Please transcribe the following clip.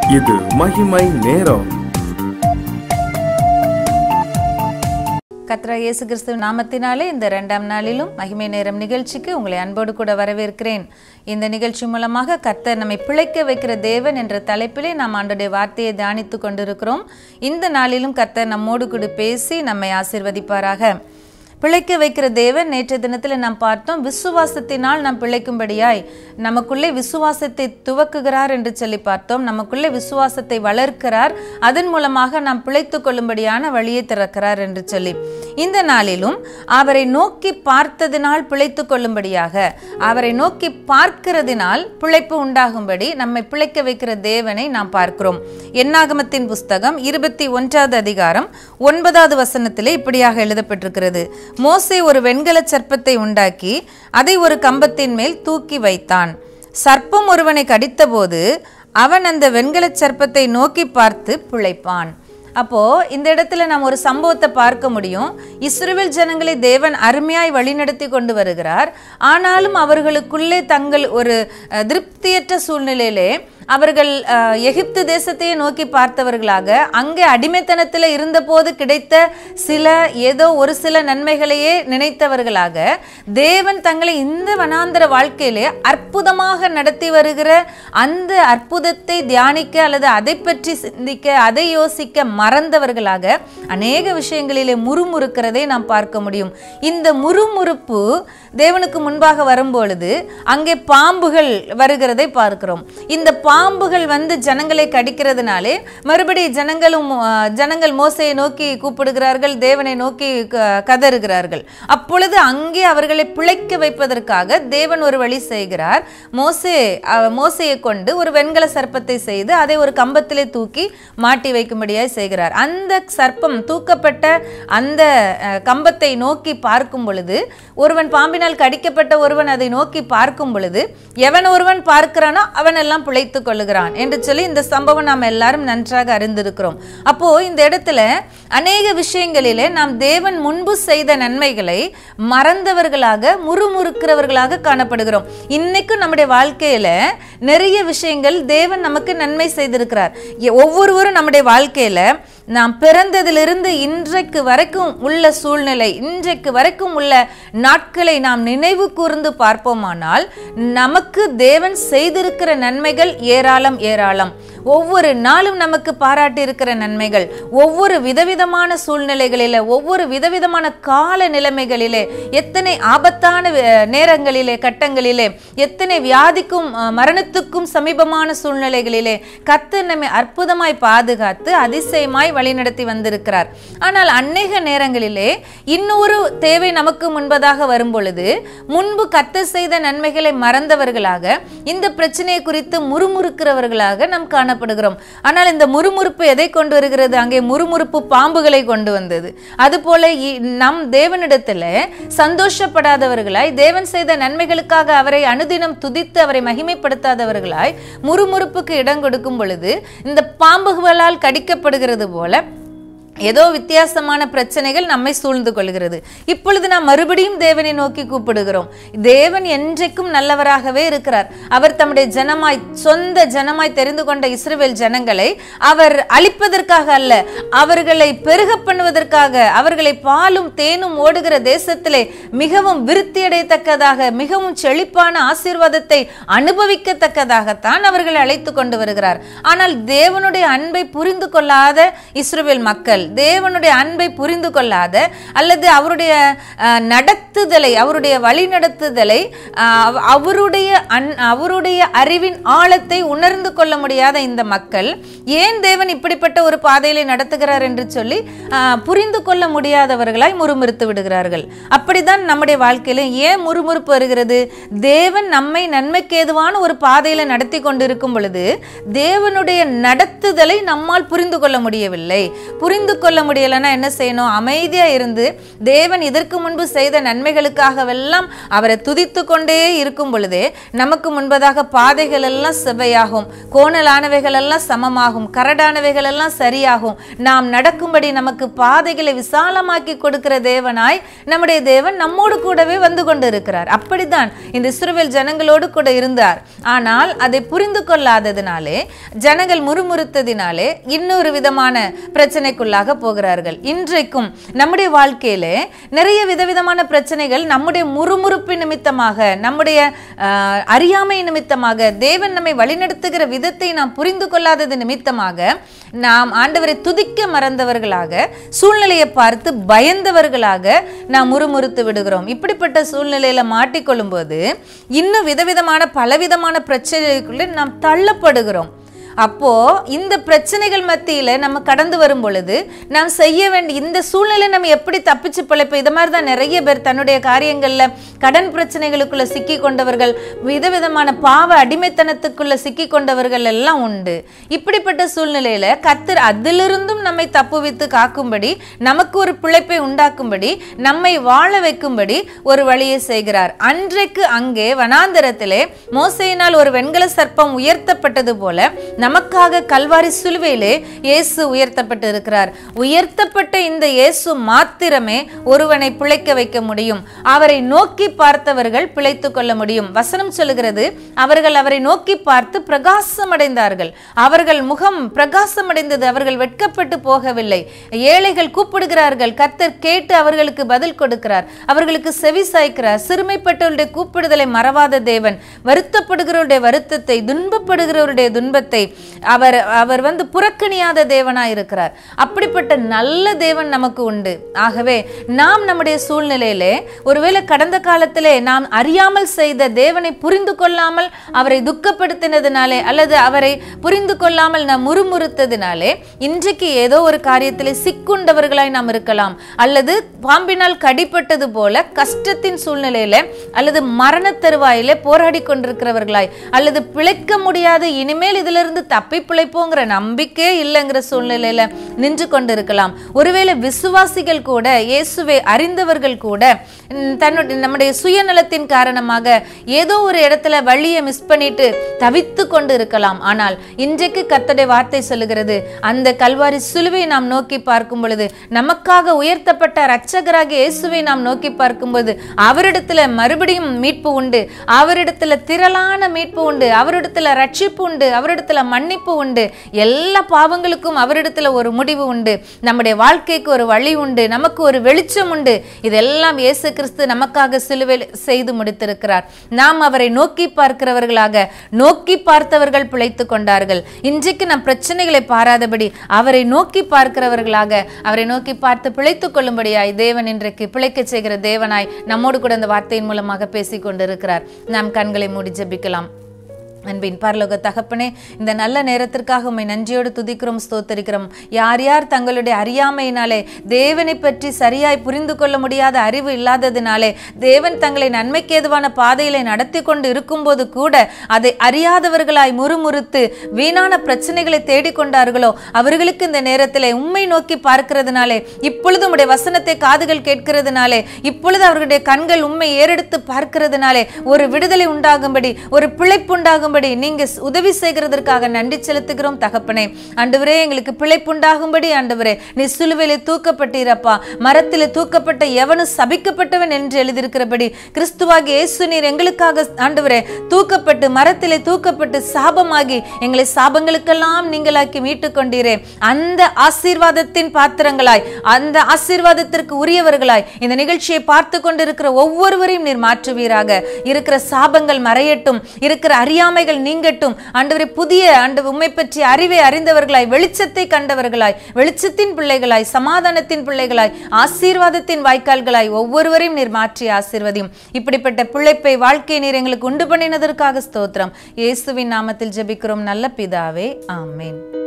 இது மகிமை நேரம் கத்ரா இயேசு கிறிஸ்து நாமத்தினாலே இந்த இரண்டாம் நாளிலும் மகிமை நேரம் நிகழ்ச்சிக்கு உங்களை அன்போடு கூட வரவேற்கிறேன் இந்த நிகழ்ச்சி மூலமாக கர்த்தர் நம்மை பிழைக்க வைக்கிற தேவன் என்ற தலைப்பிலே நாம் ஆண்டுடைய வார்த்தையை தியானித்து கொண்டிருக்கிறோம் இந்த நாளிலும் கர்த்தர் நம்மோடு கூட பேசி நம்மை ஆசீர்வதிப்பாராக பிழைக்க வைக்கிற தேவன் நேற்றைய தினத்தில் நாம் பார்த்தோம் விசுவாசத்தினால் நாம் பிழைக்கும்படியாய் நமக்குள்ளே விசுவாசத்தை துவக்குகிறார் என்று சொல்லி பார்த்தோம் நமக்குள்ளே விசுவாசத்தை வளர்க்கிறார் அதன் மூலமாக நாம் பிழைத்து கொள்ளும்படியான வழியை திறக்கிறார் என்று சொல்லி இந்த நாளிலும் அவரை நோக்கி பார்த்ததினால் பிழைத்து கொள்ளும்படியாக அவரை நோக்கி பார்க்கிறதினால் பிழைப்பு உண்டாகும்படி நம்மை பிழைக்க வைக்கிற தேவனை நாம் பார்க்கிறோம் என்னாகமத்தின் புஸ்தகம் இருபத்தி ஒன்றாவது அதிகாரம் ஒன்பதாவது வசனத்திலே இப்படியாக எழுதப்பட்டிருக்கிறது மோசே ஒரு வெண்கல சர்ப்பத்தை உண்டாக்கி அதை ஒரு கம்பத்தின் மேல் தூக்கி வைத்தான் சர்ப்பம் ஒருவனை கடித்தபோது அவன் அந்த வெண்கல சர்ப்பத்தை நோக்கி பார்த்து பிழைப்பான் அப்போ இந்த இடத்துல நாம் ஒரு சம்பவத்தை பார்க்க முடியும் இஸ்ரேல் ஜனங்களை தேவன் அருமையாய் வழிநடத்தி கொண்டு வருகிறார் ஆனாலும் அவர்களுக்குள்ளே தங்கள் ஒரு அஹ், திருப்தியற்ற சூழ்நிலையிலே அவர்கள் அஹ், எகிப்து தேசத்தையே நோக்கி பார்த்தவர்களாக அங்கே அடிமைத்தனத்தில் இருந்தபோது கிடைத்த சில ஏதோ ஒரு சில நன்மைகளையே நினைத்தவர்களாக தேவன் தங்களை இந்த வனாந்தர வாழ்க்கையிலே அற்புதமாக நடத்தி வருகிற அந்த அற்புதத்தை தியானிக்க அல்லது அதை பற்றி சிந்திக்க அதை யோசிக்க மறந்தவர்களாக அநேக விஷயங்களிலே முறுமுறுக்கிறதை நாம் பார்க்க முடியும் இந்த முறுமுறுப்பு தேவனுக்கு முன்பாக வரும்பொழுது அங்கே பாம்புகள் வருகிறதை பார்க்கிறோம் இந்த பாம்புகள் வந்து ஜனங்களை கடிக்கிறதுனாலே மறுபடி ஜனங்களும் ஆ, ஜனங்கள் மோசையை நோக்கி கூப்பிடுகிறார்கள் தேவனை நோக்கி க- கதறுகிறார்கள் அப்பொழுது அங்கே அவர்களை பிழைக்க வைப்பதற்காக தேவன் ஒரு வழி செய்கிறார் மோசே அ, மோசையை கொண்டு ஒரு வெண்கல சர்ப்பத்தை செய்து அதை ஒரு கம்பத்திலே தூக்கி மாட்டி வைக்கும்படியாய் செய்கிறார் அந்த சர்ப்பம் தூக்கப்பட்ட அந்த அ, கம்பத்தை நோக்கி பார்க்கும் பொழுது ஒருவன் பாம்பினால் கடிக்கப்பட்ட ஒருவன் அதை நோக்கி பார்க்கும் பொழுது எவன் ஒருவன் பார்க்கிறானோ அவன் எல்லாம் பிழைத்துக் கொள்ளுகிறான் என்று சொல்லி இந்த சம்பவம் நாம் எல்லாரும் நன்றாக அறிந்திருக்கிறோம் அப்போ இந்த இடத்துல அநேக விஷயங்களிலே நாம் தேவன் முன்பு செய்த நன்மைகளை மறந்தவர்களாக முறுமுறுக்கிறவர்களாக காணப்படுகிறோம் இன்னைக்கும் நம்முடைய வாழ்க்கையில நிறைய விஷயங்கள் தேவன் நமக்கு நன்மை செய்திருக்கிறார் எ- ஒவ்வொருவரும் நம்முடைய வாழ்க்கையில நாம் பிறந்ததிலிருந்து இன்றைக்கு வரைக்கும் உள்ள சூழ்நிலை இன்றைக்கு வரைக்கும் உள்ள நாட்களை நாம் நினைவு கூர்ந்து பார்ப்போமானால் நமக்கு தேவன் செய்திருக்கிற நன்மைகள் ஏராளம் ஏராளம் ஒவ்வொரு நாளும் நமக்கு பாராட்டி இருக்கிற நன்மைகள் ஒவ்வொரு விதவிதமான சூழ்நிலைகளிலே ஒவ்வொரு விதவிதமான கால நிலைமைகளிலே எத்தனை ஆபத்தான வே- நேரங்களிலே கட்டங்களிலே எத்தனை வியாதிக்கும் அஹ், மரணத்துக்கும் சமீபமான சூழ்நிலைகளிலே கர்த்தர் நம்மை அற்புதமாய் பாதுகாத்து அதிசயமாய் வழிநடத்தி வந்திருக்கிறார் ஆனால் அநேக நேரங்களிலே இன்னொரு தேவை நமக்கு முன்பதாக வரும் பொழுது முன்பு கர்த்தர் செய்த நன்மைகளை மறந்தவர்களாக இந்த பிரச்சனையை குறித்து முறுமுறுக்கிறவர்களாக நாம் காணப்படுகிறோம் ஆனால் இந்த முறுமுறுப்பு எதை கொண்டு வருகிறது அங்கே முறுமுறுப்பு பாம்புகளை கொண்டு வந்தது அதுபோல இ- நம் தேவனிடத்துல சந்தோஷப்படாதவர்களாய் தேவன் செய்த நன்மைகளுக்காக அவரை அனுதினம் துதித்து அவரை மகிமைப்படுத்தாதவர்களாய் முறுமுறுப்புக்கு இடம் கொடுக்கும் பொழுது இந்த பாம்புகளால் கடிக்கப்படுகிறது போல ஏதோ வித்தியாசமான பிரச்சனைகள் நம்மை சூழ்ந்து கொள்கிறது இப்பொழுது நாம் மறுபடியும் தேவனை நோக்கி கூப்பிடுகிறோம் தேவன் என்றைக்கும் நல்லவராகவே இருக்கிறார் அவர் தம்முடைய ஜனமாய் சொந்த ஜனமாய் தெரிந்து கொண்ட இஸ்ரவேல் ஜனங்களை அவர் அழிப்பதற்காக அல்ல அவர்களை பெருக பண்ணுவதற்காக அவர்களை பாலும் தேனும் ஓடுகிற தேசத்திலே மிகவும் விருத்தியடையத்தக்கதாக மிகவும் செழிப்பான ஆசீர்வாதத்தை அனுபவிக்கத்தக்கதாகத்தான் அவர்களை அழைத்து கொண்டு வருகிறார் ஆனால் தேவனுடைய அன்பை புரிந்து கொள்ளாத இஸ்ரவேல் மக்கள் தேவனுடைய அன்பை புரிந்து கொள்ளாத அல்லது அவருடைய அஹ், நடத்துதலை அவருடைய வழி நடத்துதலை அஹ், அவருடைய அன் அவருடைய அறிவின் ஆழத்தை உணர்ந்து கொள்ள முடியாத இந்த மக்கள் ஏன் தேவன் இப்படிப்பட்ட ஒரு பாதையிலே நடத்துகிறார் என்று சொல்லி அஹ், புரிந்து கொள்ள முடியாதவர்களாய் முறுமுறுத்து விடுகிறார்கள் அப்படிதான் நம்முடைய வாழ்க்கையில ஏன் முறுமுறுப்பு வருகிறது தேவன் நம்மை நன்மைக்கு ஏதுவான ஒரு பாதையில நடத்தி கொண்டிருக்கும் பொழுது தேவனுடைய நடத்துதலை நம்மால் புரிந்து கொள்ள முடியவில்லை புரிந்து கொள்ள முடியலைன்னா என்ன செய்யணும் அமைதியா இருந்து தேவன் இதற்கு முன்பு செய்த நன்மைகளுக்காகவெல்லாம் அவரை துதித்து கொண்டே இருக்கும் பொழுதே நமக்கு முன்பதாக பாதைகள் எல்லாம் செவ்வையாகும் கோணலானவைகள் எல்லாம் சமமாகும் கரடானவைகள் எல்லாம் சரியாகும் நாம் நடக்கும்படி நமக்கு பாதைகளை விசாலமாக்கி கொடுக்கிற தேவனாய் நம்முடைய தேவன் நம்மோடு கூடவே வந்து கொண்டிருக்கிறார் அப்படித்தான் இந்த இஸ்ரவேல் ஜனங்களோடு கூட இருந்தார் ஆனால் அதை புரிந்து கொள்ளாததினாலே ஜனங்கள் முறுமுறுத்ததினாலே இன்னொரு விதமான பிரச்சனைக்குள்ளாக போகிறார்கள் இன்றைக்கும் நம்முடைய வாழ்க்கையிலே நிறைய விதவிதமான பிரச்சனைகள் நம்முடைய முறுமுறுப்பு நிமித்தமாக நம்முடைய ஆஹ், அறியாமை நிமித்தமாக தேவன் நம்மை வழிநடத்துகிற விதத்தை நாம் புரிந்து கொள்ளாதது நிமித்தமாக நாம் ஆண்டவரை துதிக்க மறந்தவர்களாக சூழ்நிலையை பார்த்து பயந்தவர்களாக நாம் முறுமுறுத்து விடுகிறோம் இப்படிப்பட்ட சூழ்நிலையில மாட்டிக்கொள்ளும் போது இன்னும் விதவிதமான பலவிதமான பிரச்சனைகளுக்குள்ளே நாம் தள்ளப்படுகிறோம் அப்போ இந்த பிரச்சனைகள் மத்தியில நம்ம கடந்து வரும் பொழுது நாம் செய்ய வேண்டிய இந்த சூழ்நிலை நம்ம எப்படி தப்பிச்சு பிழைப்போம் இது மாதிரி தான் நிறைய பேர் தன்னுடைய காரியங்கள்ல கடன் பிரச்சனைகளுக்குள்ள சிக்கி கொண்டவர்கள் விதவிதமான பாவ அடிமைத்தனத்துக்குள்ள சிக்கி கொண்டவர்கள் எல்லாம் உண்டு இப்படிப்பட்ட சூழ்நிலையில கத்தர் அதிலிருந்தும் நம்மை தப்புவித்து காக்கும்படி நமக்கு ஒரு பிழைப்பை உண்டாக்கும்படி நம்மை வாழ வைக்கும்படி ஒரு வழியை செய்கிறார் அன்றைக்கு அங்கே வனாந்தரத்திலே மோசையினால் ஒரு வெண்கல சர்ப்பம் உயர்த்தப்பட்டது போல நமக்காக கல்வாரி சிலுவையிலே இயேசு உயர்த்தப்பட்டு இருக்கிறார் உயர்த்தப்பட்ட இந்த இயேசு மாத்திரமே ஒருவனை பிழைக்க வைக்க முடியும் அவரை நோக்கி பார்த்தவர்கள் பிழைத்து கொள்ள முடியும் வசனம் சொல்லுகிறது அவர்கள் அவரை நோக்கி பார்த்து பிரகாசம் அடைந்தார்கள் அவர்கள் முகம் பிரகாசம் அடைந்தது அவர்கள் வெட்கப்பட்டு போகவில்லை ஏழைகள் கூப்பிடுகிறார்கள் கர்த்தர் கேட்டு அவர்களுக்கு பதில் கொடுக்கிறார் அவர்களுக்கு செவி சாய்க்கிறார் சிறுமைப்பட்டவருடைய கூப்பிடுதலை மறவாத தேவன் வருத்தப்படுகிறவருடைய வருத்தத்தை துன்பப்படுகிறவருடைய துன்பத்தை அவர் அவர் வந்து புறக்கணியாத தேவனாய் இருக்கிறார் அப்படிப்பட்ட நல்ல தேவன் நமக்கு உண்டு ஆகவே நாம் நம்முடைய சூழ்நிலையிலே ஒருவேளை கடந்த காலத்திலே நாம் அறியாமல் செய்த தேவனை புரிந்து கொள்ளாமல் அவரை துக்கப்படுத்தினதினாலே அல்லது அவரை புரிந்து கொள்ளாமல் நாம் முறுமுறுத்ததினாலே இன்றைக்கு ஏதோ ஒரு காரியத்திலே சிக்குண்டவர்களாய் நாம் இருக்கலாம் அல்லது பாம்பினால் கடிப்பட்டது போல கஷ்டத்தின் சூழ்நிலையில அல்லது மரண தருவாயிலே போராடி கொண்டிருக்கிறவர்களாய் அல்லது பிழைக்க முடியாது இனிமேல் இதிலிருந்து தப்பி பிழைப்போங்கிற நம்பிக்கை இல்லைங்கிற சூழ்நிலையில நின்று கொண்டிருக்கலாம் ஒருவேளை விசுவாசிகள் கூட இயேசுவை அறிந்தவர்கள் கூட ம், தன்னுடைய நம்முடைய சுயநலத்தின் காரணமாக ஏதோ ஒரு இடத்துல வழியை மிஸ் பண்ணிட்டு தவித்து கொண்டு இருக்கலாம் ஆனால் இன்றைக்கு கர்த்தருடைய வார்த்தை சொல்லுகிறது அந்த கல்வாரி சிலுவை நாம் நோக்கி பார்க்கும் பொழுது நமக்காக உயர்த்தப்பட்ட இரட்சகராகிய இயேசுவை நாம் நோக்கி பார்க்கும்போது அவரிடத்துல மறுபடியும் மீட்பு உண்டு அவரிடத்துல திரளான மீட்பு உண்டு அவரிடத்துல ரட்சிப்பு உண்டு அவரிடத்துல மன்னிப்பு உண்டு எல்லா பாவங்களுக்கும் அவரிடத்துல ஒரு முடிவு உண்டு நம்முடைய வாழ்க்கைக்கு ஒரு வழி உண்டு நமக்கு ஒரு வெளிச்சம் உண்டு இதெல்லாம் இயேசு கிறிஸ்து நமக்காக சிலுவையில் செய்து முடித்திருக்கிறார் நாம் அவரை நோக்கி பார்க்கிறவர்களாக நோக்கி பார்த்தவர்கள் பிழைத்து கொண்டார்கள் இன்றைக்கு நம் பிரச்சனைகளை பாராதபடி அவரை நோக்கி பார்க்கிறவர்களாக அவரை நோக்கி பார்த்து பிழைத்துக் கொள்ளும்படியாய் தேவன் இன்றைக்கு பிழைக்கச் செய்கிற தேவனாய் நம்மோடு கூட அந்த வார்த்தையின் மூலமாக பேசிக் கொண்டிருக்கிறார் நாம் கண்களை மூடி ஜெபிக்கலாம் அன்பின் பரலோக தகப்பனே இந்த நல்ல நேரத்திற்காக உம்மை நன்றியோடு துதிக்கிறோம் ஸ்தோத்தரிக்கிறோம் யார் யார் தங்களுடைய அறியாமையினாலே தேவனை பற்றி சரியாய் புரிந்து கொள்ள முடியாத அறிவு இல்லாததினாலே தேவன் தங்களை நன்மைக்கு ஏதுவான பாதையிலே நடத்தி கொண்டு இருக்கும்போது கூட அதை அறியாதவர்களாய் முறுமுறுத்து வீணான பிரச்சனைகளை தேடிக்கொண்டார்களோ அவர்களுக்கு இந்த நேரத்திலே உம்மை நோக்கி பார்க்கிறதுனாலே இப்பொழுது உம்முடைய வசனத்தை காதுகள் கேட்கிறதுனாலே இப்பொழுது அவர்களுடைய கண்கள் உண்மை ஏறெடுத்து பார்க்கிறதுனாலே ஒரு விடுதலை உண்டாகும்படி ஒரு பிழைப்பு உண்டாகும்படி நீங்க ஸ்- உதவி செய்கிறதற்காக நன்றி செலுத்துகிறோம் தகப்பனே ஆண்டவரே எங்களுக்கு பிழைப்பு உண்டாகும்படி ஆண்டவரே நீ சிலுவையிலே தூக்கப்பட்டீரப்பா மரத்திலே தூக்கப்பட்ட எவனும் சபிக்கப்பட்டவன் என்று எழுதியிருக்கிறபடி கிறிஸ்துவாகி இயேசு நீர் எங்களுக்காக ஆண்டவரே தூக்கப்பட்டு மரத்திலே தூக்கப்பட்டு சாபமாகி எங்களை சாபங்களுக்கெல்லாம் நீங்களாக்கி மீட்டுக் கொண்டீரே அந்த ஆசீர்வாதத்தின் பாத்திரங்களாய் அந்த ஆசீர்வாதத்திற்கு உரியவர்களாய் இந்த நிகழ்ச்சியை பார்த்து கொண்டிருக்கிற ஒவ்வொருவரையும் நீர் மாற்றுவீராக இருக்கிற சாபங்கள் மறையட்டும் இருக்கிற அறியாமைகள் நீங்கட்டும் ஆண்டவரே புதிய ஆண்டு உண்மை பற்றி அறிவை அறிந்தவர்களாய் வெளிச்சத்தை கண்டவர்களாய் வெளிச்சத்தின் பிள்ளைகளாய் சமாதானத்தின் பிள்ளைகளாய் ஆசீர்வாதத்தின் வாய்க்கால்களாய் ஒவ்வொருவரையும் நீர் மாற்றி ஆசீர்வதியும் இப்படிப்பட்ட பிழைப்பை வாழ்க்கை நீர் எங்களுக்கு உண்டு பண்ணினதற்காக ஸ்தோத்திரம் இயேசுவின் நாமத்தில் ஜெபிக்கிறோம் நல்ல பிதாவே ஆமென்